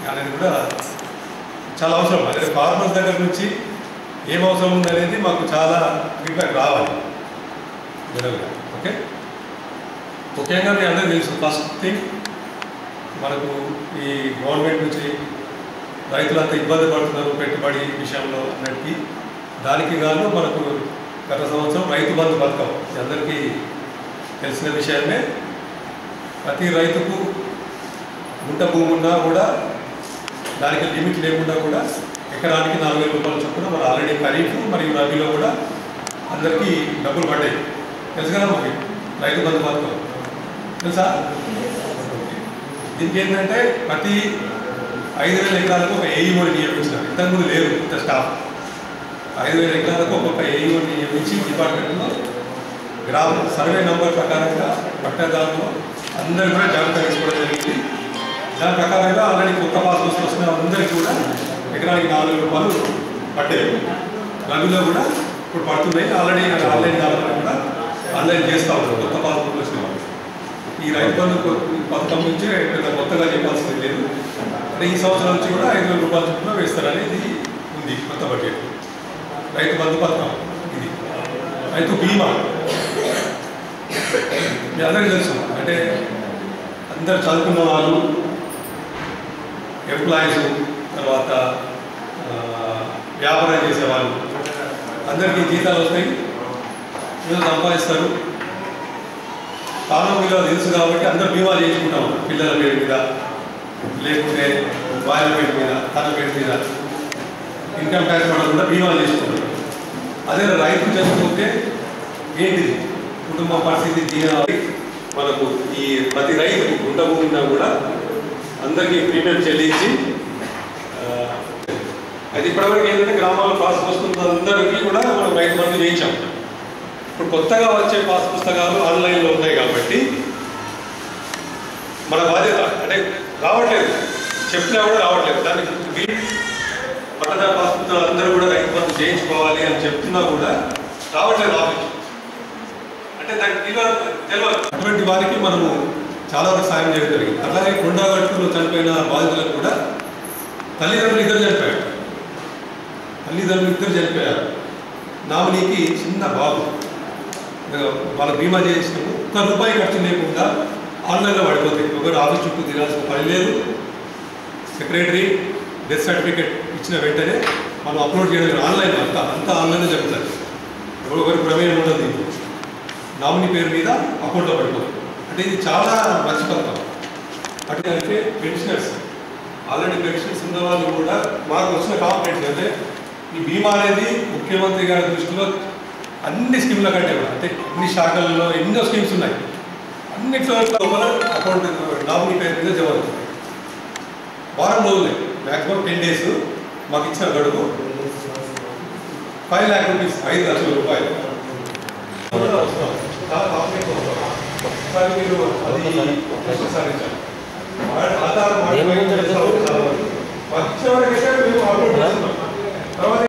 అనేది కూడా చాలా అవసరం అదే ఫార్మర్స్ దగ్గర నుంచి ఏం అవసరం ఉందనేది మాకు చాలా ఫీడ్బ్యాక్ రావాలి జనరల్గా ఓకే ముఖ్యంగా మీ అందరికీ తెలుసు ఫస్ట్ థింగ్ మనకు ఈ గవర్నమెంట్ నుంచి రైతులంతా ఇబ్బంది పడుతున్నారు పెట్టుబడి విషయంలో అన్నట్టుకి దానికి గాను మనకు గత సంవత్సరం రైతు బంధు పథకం ఇది అందరికీ తెలిసిన విషయమే ప్రతి రైతుకు గుంట భూమి ఉన్నా కూడా దానికి లిమిట్ లేకుండా కూడా ఎకరానికి నాలుగు వేల రూపాయల చొప్పున మరి ఆల్రెడీ ఖరీఫ్ మరియు రబీలో కూడా అందరికీ డబ్బులు పడ్డాయి తెలుసు కదా మనకి రైతు బంధు పథకం తెలుసా దీనికి ఏంటంటే ప్రతి ఐదు వేల ఎకరాలకు ఒక ఏఈఓని నియమించినారు ఇంతకుముందు లేరు ఇంత స్టాఫ్ ఐదు వేల ఎకరాలకు ఒక్కొక్క ఏఈఓని నియమించి డిపార్ట్మెంట్లో గ్రామ సర్వే నంబర్ ప్రకారంగా పట్టదారులు అందరూ కూడా జాబితా తీసుకోవడం జరిగింది దాని ప్రకారంగా ఆల్రెడీ కొత్త పాస్ పుస్తకం వస్తున్న అందరికీ కూడా ఎకరానికి నాలుగు వేల రూపాయలు పట్టాయి రబీలో కూడా ఇప్పుడు పడుతున్నాయి ఆల్రెడీ ఆన్లైన్ ద్వారా కూడా ఆన్లైన్ చేస్తూ ఉంటారు కొత్త పాస్ బుక్ వచ్చిన వాళ్ళు ఈ రైతు బంధు కొ- పథకం నుంచే పెద్ద కొత్తగా చెప్పాల్సింది లేదు అంటే ఈ సంవత్సరం నుంచి కూడా ఐదు వేల రూపాయల చొప్పున వేస్తారనేది ఉంది కొత్త బడ్జెట్ రైతు బంధు పథకం ఇది రైతు బీమా మీ అందరికీ తెలుసు అంటే అందరు చదువుకున్న వాళ్ళు ఎంప్లాయీస్ తర్వాత ఆ, వ్యాపారం చేసేవాళ్ళు అందరికీ జీతాలు వస్తాయి ఏదో సంపాదిస్తారు కాలం విలువ తెలుసు కాబట్టి అందరూ బీమా చేయించుకుంటాం పిల్లల పేరు మీద లేకుంటే భార్య పేరు మీద తన పేరు మీద ఇన్కమ్ ట్యాక్స్ పడకుండా బీమా చేసుకుంటారు అదే రైతు చనిపోతే ఏంటిది కుటుంబ పరిస్థితి జీవనాలు మనకు ఈ ప్రతి రైతుకు గుంట భూమి ఉన్నా కూడా అందరికీ ప్రీమియం చెల్లించి ఆ, అది ఇప్పటివరకు ఏంటంటే గ్రామాల్లో పాస్ పుస్తకాలందరికీ కూడా మనం రైతు బంధు చేయించాం ఇప్పుడు కొత్తగా వచ్చే పాస్ పుస్తకాలు ఆన్లైన్లో ఉన్నాయి కాబట్టి మన బాధ్యత అంటే రావట్లేదు చెప్పినా కూడా రావట్లేదు దానికి వీ- పట్టదారు పాస్ పుస్తకాలు అందరూ కూడా రైతు బంధు చేయించుకోవాలి అని చెప్తున్నా కూడా రావట్లేదు ఆఫీస్ అంటే దానికి విలువ తెలియదు అటువంటి వారికి మనము చాలా వరకు సాయం చేయడం జరిగింది అలాగే కొండగట్టులో చనిపోయిన బాధితులకు కూడా తల్లిదండ్రులు ఇద్దరు చనిపోయారు తల్లిదండ్రులు ఇద్దరు చనిపోయారు నామినీకి చిన్న బాబు వాళ్ళ బీమా చేసినప్పుడు ఒక్క రూపాయి ఖర్చు లేకుండా ఆన్లైన్లో పడిపోతాయి ఒకరు ఆఫీస్ చుట్టూ తినాల్సిన పని లేదు సెక్రటరీ డెత్ సర్టిఫికేట్ ఇచ్చిన వెంటనే మనం అప్లోడ్ చేయడం ఆన్లైన్ అంతా అంతా ఆన్లైన్లో జరుగుతుంది ఎవరు ఎవరి ప్రమేయం ఉండదు దీంట్లో నామినీ పేరు మీద అకౌంట్లో పడిపోతుంది అంటే ఇది చాలా మంచి పథకం అంటే అంటే పెన్షనర్స్ ఆల్రెడీ పెన్షన్స్ ఉన్న వాళ్ళు కూడా మాకు వచ్చిన కాంప్లైంట్స్ అంటే ఈ బీమా అనేది ముఖ్యమంత్రి గారి దృష్టిలో అన్ని స్కీమ్ల కంటే కూడా అంటే అన్ని శాఖల్లో ఎన్నో స్కీమ్స్ ఉన్నాయి అన్నిట్లో లోపల అకౌంట్ నామినీ పేరు మీద జమ అవుతుంది వారం రోజులే మ్యాక్సిమం టెన్ డేస్ మాకు ఇచ్చిన గడువు ఫైవ్ ల్యాక్ రూపీస్ ఐదు లక్షల రూపాయలు చాలా అవసరం. చాలా కాంప్లైంట్స్ అవసరం. ఒకసారి మీరు అది ఒకసారి ఇచ్చారు. ఆధార్ దేని గురించి అడుగుతారు? మాకు ఇచ్చిన వరకైతే మేము అప్లోడ్ చేస్తున్నాం తర్వాత